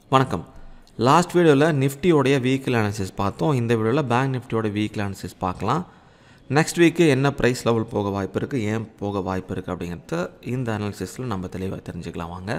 வணக்கம் லாஸ்ட் வீடியோவில் நிஃப்டியோடைய வீக்கில் அனாலிசிஸ் பார்த்தோம் இந்த வீடியோவில் பேங்க் நிஃப்டியோட வீக்கில் அனாலிசிஸ் பார்க்கலாம் நெக்ஸ்ட் வீக்கு என்ன ப்ரைஸ் லெவல் போக வாய்ப்பு இருக்குது ஏன் போக வாய்ப்பு இருக்குது அப்படிங்கிறத இந்த அனாலிசிஸில் நம்ம தெளிவாக தெரிஞ்சுக்கலாம் வாங்க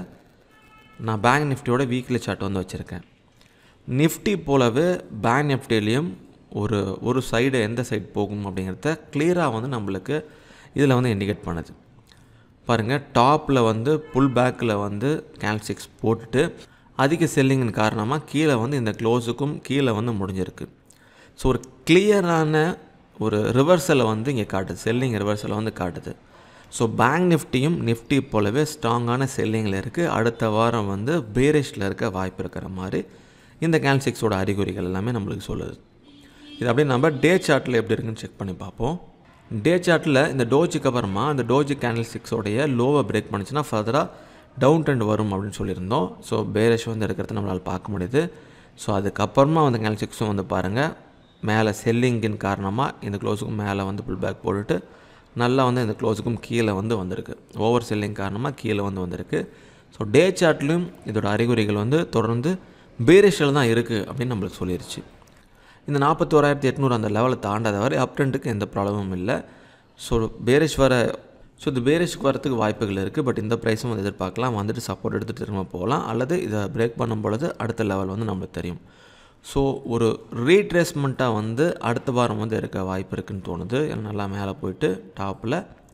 நான் பேங்க் நிஃப்டியோட வீக்லி சார்ட் வந்து வச்சுருக்கேன் நிஃப்டி போலவே பேங்க் நிஃப்டிலையும் ஒரு ஒரு சைடு எந்த சைடு போகும் அப்படிங்கிறத கிளியராக வந்து நம்மளுக்கு இதில் வந்து இண்டிகேட் பண்ணுது பாருங்கள் டாப்பில் வந்து புல் பேக்கில் வந்து கேல்சிக்ஸ் போட்டுட்டு அதிக செல்லிங்கின் காரணமாக கீழே வந்து இந்த க்ளோஸுக்கும் கீழே வந்து முடிஞ்சிருக்கு ஸோ ஒரு கிளியரான ஒரு ரிவர்சலை வந்து இங்கே காட்டுது செல்லிங் ரிவர்சலை வந்து காட்டுது ஸோ பேங்க் நிஃப்டியும் நிஃப்டி போலவே ஸ்ட்ராங்கான செல்லிங்கில் இருக்குது அடுத்த வாரம் வந்து பேரிஷில் இருக்க வாய்ப்பு இருக்கிற மாதிரி இந்த கேல்சிக்ஸோட அறிகுறிகள் எல்லாமே நம்மளுக்கு சொல்லுது இது அப்படியே நம்ம டே சார்ட்டில் எப்படி இருக்குன்னு செக் பண்ணி பார்ப்போம் டே சார்ட்டில் இந்த டோஜுக்கு அப்புறமா இந்த டோஜி கேண்டில் சிக்ஸோடைய லோவை பிரேக் பண்ணிச்சுன்னா ஃபர்தராக டவுன் ட்ரெண்ட் வரும் அப்படின்னு சொல்லியிருந்தோம் ஸோ பேரிஷ் வந்து இருக்கிறத நம்மளால் பார்க்க முடியுது ஸோ அதுக்கப்புறமா வந்து கேண்டில் சிக்ஸும் வந்து பாருங்கள் மேலே செல்லிங்கின் காரணமாக இந்த க்ளோஸுக்கும் மேலே வந்து புல் பேக் போட்டுட்டு நல்லா வந்து இந்த க்ளோஸுக்கும் கீழே வந்து வந்திருக்கு ஓவர் செல்லிங் காரணமாக கீழே வந்து வந்திருக்கு ஸோ டே சார்ட்லேயும் இதோட அறிகுறிகள் வந்து தொடர்ந்து பேரிஷில் தான் இருக்குது அப்படின்னு நம்மளுக்கு சொல்லிருச்சு இந்த நாற்பத்தோராயிரத்தி எட்நூறு அந்த லெவலை தாண்டாத வரை அப் ட்ரெண்டுக்கு எந்த ப்ராப்ளமும் இல்லை ஸோ பேரிஷ் வர ஸோ இது பேரிஷ்க்கு வரத்துக்கு வாய்ப்புகள் இருக்குது பட் இந்த ப்ரைஸும் வந்து எதிர்பார்க்கலாம் வந்துட்டு சப்போர்ட் எடுத்துகிட்டு திரும்ப போகலாம் அல்லது இதை பிரேக் பண்ணும் பொழுது அடுத்த லெவல் வந்து நம்மளுக்கு தெரியும் ஸோ ஒரு ரீட்ரேஸ்மெண்ட்டாக வந்து அடுத்த வாரம் வந்து இருக்க வாய்ப்பு இருக்குன்னு தோணுது ஏன்னா நல்லா மேலே போயிட்டு டாப்பில்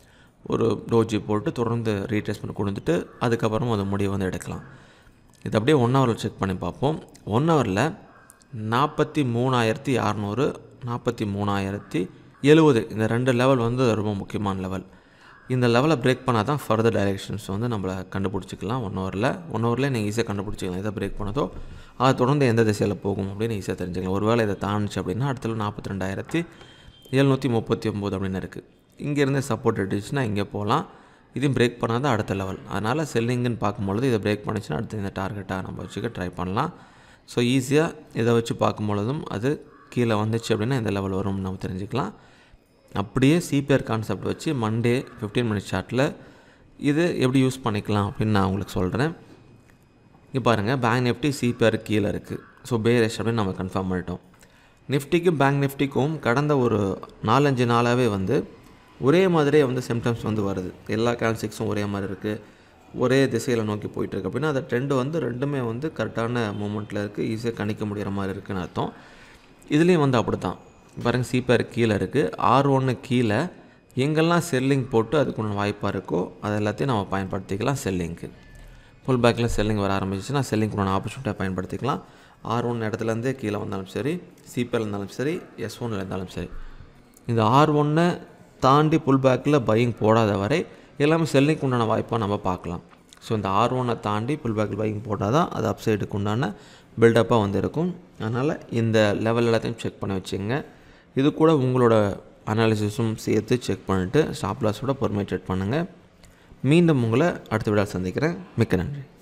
ஒரு டோஜி போட்டு தொடர்ந்து ரீட்ரேஸ்மெண்ட் கொடுத்துட்டு அதுக்கப்புறம் அது முடிவு வந்து எடுக்கலாம் இது அப்படியே ஒன் ஹவரில் செக் பண்ணி பார்ப்போம் ஒன் ஹவரில் நாற்பத்தி மூணாயிரத்தி அறநூறு நாற்பத்தி மூணாயிரத்தி எழுபது இந்த ரெண்டு லெவல் வந்து ரொம்ப முக்கியமான லெவல் இந்த லெவலை பிரேக் பண்ணால் தான் ஃபர்தர் டைரெக்ஷன்ஸ் வந்து நம்மளை கண்டுபிடிச்சிக்கலாம் ஒன் ஹவரில் ஒன் ஹவரில் நீங்கள் ஈஸியாக கண்டுபிடிச்சிக்கலாம் எதை பிரேக் பண்ணதோ அது தொடர்ந்து எந்த திசையில் போகும் அப்படின்னு ஈஸியாக தெரிஞ்சுக்கலாம் ஒருவேளை இதை தாண்டுச்சு அப்படின்னா அடுத்தது நாற்பத்தி ரெண்டாயிரத்தி எழுநூற்றி முப்பத்தி ஒம்பது அப்படின்னு இருக்குது இங்கேருந்து சப்போர்ட் எடுத்துச்சுன்னா இங்கே போகலாம் இதையும் பிரேக் பண்ணால் தான் அடுத்த லெவல் அதனால் செல்லிங்குன்னு பார்க்கும்பொழுது இதை பிரேக் பண்ணிச்சுன்னா அடுத்து இந்த டார்கெட்டாக நம்ம வச்சுக்க ட்ரை பண்ணலாம் ஸோ ஈஸியாக இதை வச்சு பார்க்கும் பொழுதும் அது கீழே வந்துச்சு அப்படின்னா இந்த லெவல் வரும்னு நம்ம தெரிஞ்சுக்கலாம் அப்படியே சிபிஆர் கான்செப்ட் வச்சு மண்டே ஃபிஃப்டீன் மினிட்ஸ் சார்ட்டில் இது எப்படி யூஸ் பண்ணிக்கலாம் அப்படின்னு நான் உங்களுக்கு சொல்கிறேன் இங்கே பாருங்கள் பேங்க் நிஃப்டி சிபிஆர் கீழே இருக்குது ஸோ பேரேஷ் அப்படின்னு நம்ம கன்ஃபார்ம் பண்ணிட்டோம் நிஃப்டிக்கும் பேங்க் நிஃப்டிக்கும் கடந்த ஒரு நாலஞ்சு நாளாகவே வந்து ஒரே மாதிரியே வந்து சிம்டம்ஸ் வந்து வருது எல்லா கேல்சிக்ஸும் ஒரே மாதிரி இருக்குது ஒரே திசையில் நோக்கி போயிட்டுருக்கு அப்படின்னா அந்த ட்ரெண்டு வந்து ரெண்டுமே வந்து கரெக்டான மூமெண்ட்டில் இருக்குது ஈஸியாக கணிக்க முடிகிற மாதிரி இருக்குதுன்னு அர்த்தம் இதுலேயும் வந்து அப்படி தான் பாருங்கள் சிபிஆர் கீழே இருக்குது ஆர் ஒன்று கீழே எங்கெல்லாம் செல்லிங் போட்டு அதுக்குள்ள வாய்ப்பாக இருக்கோ அது எல்லாத்தையும் நம்ம பயன்படுத்திக்கலாம் செல்லிங்க்கு புல் பேக்கில் செல்லிங் வர ஆரம்பிச்சிச்சுன்னா செல்லிங்க்குள்ள ஆப்பர்ச்சுனிட்டியாக பயன்படுத்திக்கலாம் ஆர் ஒன் இடத்துலேருந்தே கீழே வந்தாலும் சரி சிபிஆர் இருந்தாலும் சரி எஸ் ஒன்னில் இருந்தாலும் சரி இந்த ஆர் ஒன்னை தாண்டி புல் பேக்கில் பையிங் போடாத வரை எல்லாமே செல்லிங்க்கு உண்டான வாய்ப்பாக நம்ம பார்க்கலாம் ஸோ இந்த ஆர் ஒன்னை தாண்டி புல் பேக்கில் பையிங் போட்டால் தான் அது அப்சைடுக்கு உண்டான பில்டப்பாக வந்து இருக்கும் அதனால் இந்த லெவல் எல்லாத்தையும் செக் பண்ணி வச்சுங்க இது கூட உங்களோட அனாலிசிஸும் சேர்த்து செக் பண்ணிவிட்டு ஸ்டாப் லாஸோட பொறுமை ட்ரேட் பண்ணுங்கள் மீண்டும் உங்களை அடுத்த விழா சந்திக்கிறேன் மிக்க நன்றி